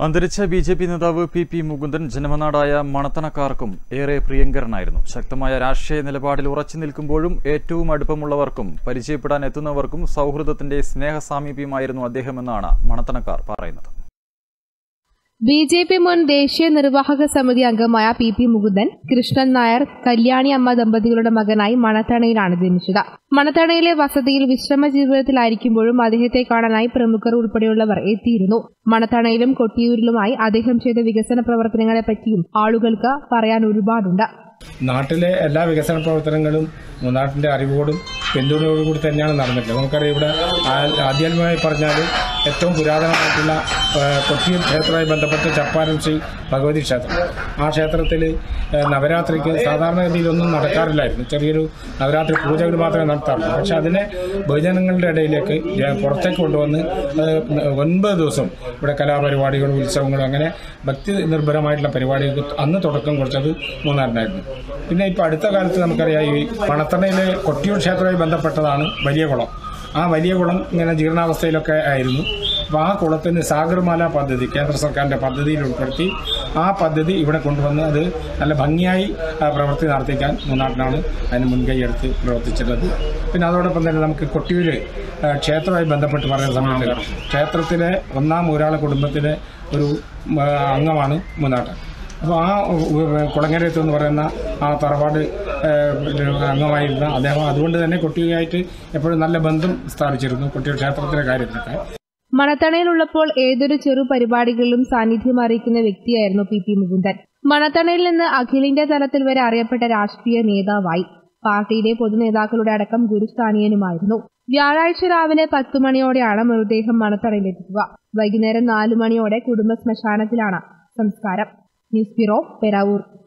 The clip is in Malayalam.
അന്തരിച്ച ബി ജെ പി നേതാവ് പി പി മുകുന്ദൻ ജന്മനാടായ മണത്തണക്കാർക്കും ഏറെ പ്രിയങ്കരനായിരുന്നു ശക്തമായ രാഷ്ട്രീയ നിലപാടിൽ ഉറച്ചു നിൽക്കുമ്പോഴും ഏറ്റവും അടുപ്പമുള്ളവർക്കും പരിചയപ്പെടാൻ എത്തുന്നവർക്കും സൗഹൃദത്തിന്റെ സ്നേഹസാമീപ്യമായിരുന്നു അദ്ദേഹമെന്നാണ് മണത്തണക്കാർ പറയുന്നത് ബി ജെ പി മുൻ ദേശീയ നിർവാഹക സമിതി അംഗമായ പി പി മുകുന്ദൻ കൃഷ്ണൻ നായർ കല്യാണി അമ്മ ദമ്പതികളുടെ മകനായി മണത്തണയിലാണ് ജനിച്ചത് മണത്തണയിലെ വസതിയിൽ വിശ്രമ ജീവിതത്തിലായിരിക്കുമ്പോഴും അദ്ദേഹത്തെ കാണാനായി പ്രമുഖർ ഉൾപ്പെടെയുള്ളവർ എത്തിയിരുന്നു മണത്തണയിലും കൊട്ടിയൂരിലുമായി അദ്ദേഹം ചെയ്ത വികസന പ്രവർത്തനങ്ങളെപ്പറ്റിയും ആളുകൾക്ക് പറയാൻ ഒരുപാടുണ്ട് നാട്ടിലെ എല്ലാ വികസന പ്രവർത്തനങ്ങളും നാട്ടിന്റെ അറിവോടും പിന്തുണയോടും കൂടി തന്നെയാണ് നടന്നിട്ടുള്ളത് നമുക്കറിയാം ഇവിടെ ആ- ആദ്യമായി പറഞ്ഞാൽ ഏറ്റവും പുരാതനമായിട്ടുള്ള ആ, കൊട്ടിയൂർ ക്ഷേത്രവുമായി ബന്ധപ്പെട്ട് ചപ്പാരം ശ്രീ ഭഗവതി ക്ഷേത്രം ആ ക്ഷേത്രത്തിൽ നവരാത്രിക്ക് സാധാരണഗതിയിലൊന്നും നടക്കാറില്ലായിരുന്നു ചെറിയൊരു നവരാത്രി പൂജകൾ മാത്രമേ നടത്താറുള്ളൂ പക്ഷെ അതിനെ ബഹുജനങ്ങളുടെ ഇടയിലേക്ക് ജ- പുറത്തേക്ക് കൊണ്ടുവന്ന് ആ, ഒൻപത് ദിവസം ഇവിടെ കലാപരിപാടികളും ഉത്സവങ്ങളും അങ്ങനെ ഭക്തി നിർഭരമായിട്ടുള്ള പരിപാടികൾക്ക് അന്ന് തുടക്കം കുറിച്ചത് മൂന്നാറിനായിരുന്നു പിന്നെ ഇപ്പോൾ അടുത്ത കാലത്ത് നമുക്കറിയാം ഈ പണത്തണയിലെ കൊട്ടിയൂർ ക്ഷേത്രവുമായി ബന്ധപ്പെട്ടതാണ് വലിയ കുളം ആ വലിയ കുളം ഇങ്ങനെ ജീർണാവസ്ഥയിലൊക്കെ ആയിരുന്നു അപ്പോൾ ആ കുളത്തിന് സാഗർമാല പദ്ധതി കേന്ദ്ര സർക്കാരിൻ്റെ പദ്ധതിയിൽ ഉൾപ്പെടുത്തി ആ പദ്ധതി ഇവിടെ കൊണ്ടുവന്ന് അത് നല്ല ഭംഗിയായി ആ, പ്രവൃത്തി നടത്തിക്കാൻ മൂന്നാട്ടിനാണ് അതിന് മുൻകൈ എടുത്ത് പ്രവർത്തിച്ചിട്ടുള്ളത് പിന്നെ അതോടൊപ്പം തന്നെ നമുക്ക് കൊട്ടിയൂര് ആ, ക്ഷേത്രവുമായി ബന്ധപ്പെട്ട് പറയുന്ന സമയത്ത് ക്ഷേത്രത്തിലെ ഒന്നാം ഊരാള കുടുംബത്തിലെ ഒരു ഉം, ആ, അംഗമാണ് മൂന്നാട്ടൻ അപ്പോൾ ആ ഉ- കുളങ്ങരയത്ത് എന്ന് പറയുന്ന ആ തറവാട് ഏഹ്, അംഗമായിരുന്ന അദ്ദേഹം അതുകൊണ്ട് തന്നെ കൊട്ടിയുമായിട്ട് എപ്പോഴും നല്ല ബന്ധം സ്ഥാപിച്ചിരുന്നു കൊട്ടിയൂർ ക്ഷേത്രത്തിലെ കാര്യത്തിലൊക്കെ മണത്തണയിലുള്ളപ്പോൾ ഏതൊരു ചെറു പരിപാടികളിലും സാന്നിധ്യം അറിയിക്കുന്ന വ്യക്തിയായിരുന്നു പി പി മുകുന്ദൻ മണത്തണയിൽ നിന്ന് അഖിലേന്ത്യാ തലത്തിൽ വരെ അറിയപ്പെട്ട രാഷ്ട്രീയ നേതാവായി പാർട്ടിയിലെ പൊതുനേതാക്കളുടെ അടക്കം ഗുരുസ്ഥാനീയനുമായിരുന്നു വ്യാഴാഴ്ച രാവിലെ പത്തു മണിയോടെയാണ് മൃതദേഹം മണത്തണയിലെത്തിക്കുക വൈകുന്നേരം നാലു മണിയോടെ കുടുംബ ശ്മശാനത്തിലാണ് സംസ്കാരം ന്യൂസ് ബ്യൂറോ പെരാവൂർ